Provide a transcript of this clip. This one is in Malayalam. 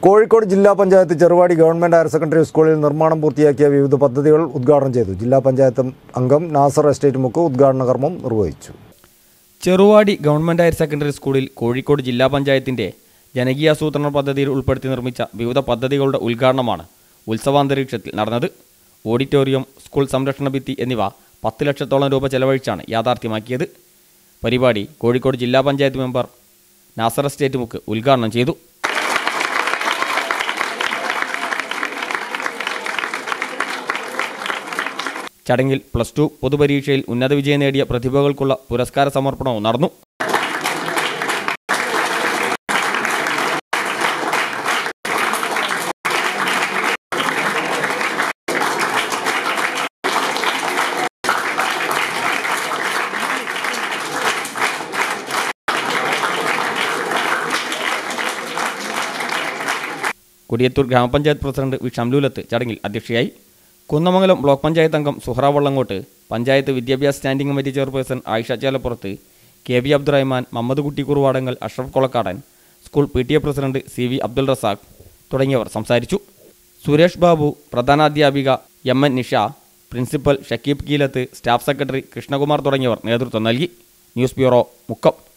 കോഴിക്കോട് ജില്ലാ panchayat Cheruvadi government higher secondary സ്കൂളിൽ നിർമ്മാണം പൂർത്തിയാക്കിയ വിവിധ പദ്ധതികൾ ഉദ്ഘാടനം ചെയ്തു ജില്ലാ പഞ്ചായത്ത് അംഗം നാസർ എസ്റ്റേറ്റ് മുക്ക് ഉദ്ഘാടന കർമ്മം നിർവഹിച്ചു ചെറുവാടി ഗവൺമെൻറ് ഹയർ സെക്കൻഡറി സ്കൂളിൽ കോഴിക്കോട് ജില്ലാ പഞ്ചായത്തിൻ്റെ ജനകീയാസൂത്രണ പദ്ധതിയിൽ ഉൾപ്പെടുത്തി നിർമ്മിച്ച വിവിധ പദ്ധതികളുടെ ഉദ്ഘാടനമാണ് ഉത്സവാന്തരീക്ഷത്തിൽ നടന്നത് ഓഡിറ്റോറിയം സ്കൂൾ സംരക്ഷണ ഭിത്തി എന്നിവ പത്ത് ലക്ഷത്തോളം രൂപ ചെലവഴിച്ചാണ് യാഥാർത്ഥ്യമാക്കിയത് പരിപാടി കോഴിക്കോട് ജില്ലാ പഞ്ചായത്ത് മെമ്പർ നാസർ എസ്റ്റേറ്റ് മുക്ക് ഉദ്ഘാടനം ചെയ്തു ചടങ്ങിൽ പ്ലസ് ടു പൊതുപരീക്ഷയിൽ ഉന്നത വിജയം നേടിയ പ്രതിഭകൾക്കുള്ള പുരസ്കാര സമർപ്പണവും നടന്നു കൊടിയത്തൂർ ഗ്രാമപഞ്ചായത്ത് പ്രസിഡന്റ് വി ഷംലൂലത്ത് ചടങ്ങിൽ അധ്യക്ഷയായി കുന്നമംഗലം ബ്ലോക്ക് പഞ്ചായത്ത് അംഗം സുഹറ വള്ളങ്ങോട്ട് പഞ്ചായത്ത് വിദ്യാഭ്യാസ standing committee chairperson Ayisha Chelappurath K V Abdurahman Mammad Kutty Kuruvadangal Ashraf Kolakkadan school P T A president C V Abdul Razak തുടങ്ങിയവർ സംസാരിച്ചു സുരേഷ് ബാബു പ്രധാനാധ്യാപിക M N Nisha principal Shakeeb Keelath staff secretary Krishnakumar തുടങ്ങിയവർ നേതൃത്വം നൽകി ന്യൂസ് ബ്യൂറോ മുക്കം